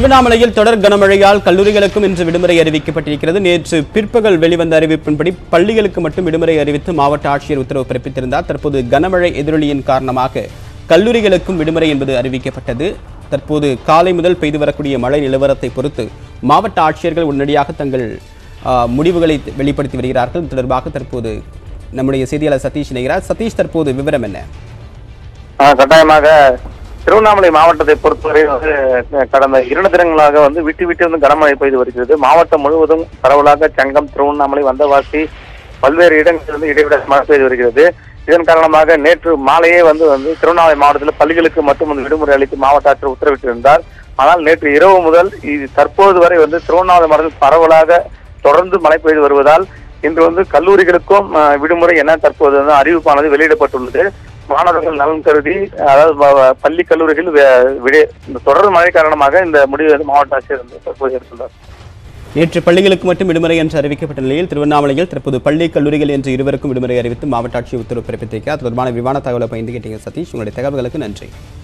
திருவண்ணாமலையில் தொடர் கனமழையால் கல்லூரிகளுக்கும் இன்று விடுமுறை அறிவிக்கப்பட்டிருக்கிறது நேற்று பிற்பகல் வெளிவந்த அறிவிப்பின்படி பள்ளிகளுக்கு மட்டும் விடுமுறை அறிவித்து மாவட்ட ஆட்சியர் உத்தரவு பிறப்பித்திருந்தார் தற்போது கனமழை எதிரொலியின் காரணமாக கல்லூரிகளுக்கும் விடுமுறை என்பது அறிவிக்கப்பட்டது தற்போது காலை முதல் பெய்து வரக்கூடிய மழை நிலவரத்தை பொறுத்து மாவட்ட ஆட்சியர்கள் உடனடியாக தங்கள் ஆ, முடிவுகளை வெளிப்படுத்தி வருகிறார்கள் இது தொடர்பாக தற்போது நம்முடைய செய்தியாளர் சதீஷ் இணைகிறார் சதீஷ் தற்போது விவரம் என்ன ஆ, கட்டாயமாக திருவண்ணாமலை மாவட்டத்தை பொறுத்தவரை வந்து அஹ், கடந்த இரண்டு தினங்களாக வந்து விட்டு விட்டு வந்து கனமழை பெய்து வருகிறது மாவட்டம் முழுவதும் பரவலாக சங்கம் திருவண்ணாமலை வந்தவாசி பல்வேறு இடங்களில் வந்து இடைவிட மழை பெய்து வருகிறது இதன் காரணமாக நேற்று மாலையே வந்து வந்து திருவண்ணாமலை மாவட்டத்தில் பள்ளிகளுக்கு மட்டும் வந்து விடுமுறை அளித்து மாவட்ட ஆட்சியர் உத்தரவிட்டிருந்தார் ஆனால் நேற்று இரவு முதல் இது தற்போது வரை வந்து திருவண்ணாமலை மாவட்டத்தில் பரவலாக தொடர்ந்து மழை பெய்து வருவதால் இன்று வந்து கல்லூரிகளுக்கும் அஹ், விடுமுறை என தற்போது வந்து அறிவிப்பானது வெளியிடப்பட்டுள்ளது மாணவர்கள் நலன் கருதி அதாவது ப- ப- பள்ளி கல்லூரிகள் வே- விடை- இந்த தொடர் மழை காரணமாக இந்த முடிவு வந்து மாவட்ட ஆட்சியர் வந்து தற்போது எடுத்துள்ளார் நேற்று பள்ளிகளுக்கு மட்டும் விடுமுறை என்று அறிவிக்கப்பட்ட நிலையில் திருவண்ணாமலையில் தற்போது பள்ளி கல்லூரிகள் என்று இருவருக்கும் விடுமுறை அறிவித்து மாவட்ட ஆட்சியர் உத்தரவு பிறப்பித்திருக்கிறார் அது தொடர்பான விமான தகவலை பகிர்ந்து கேட்டீங்க சதீஷ் உங்களுடைய தகவல்களுக்கு நன்றி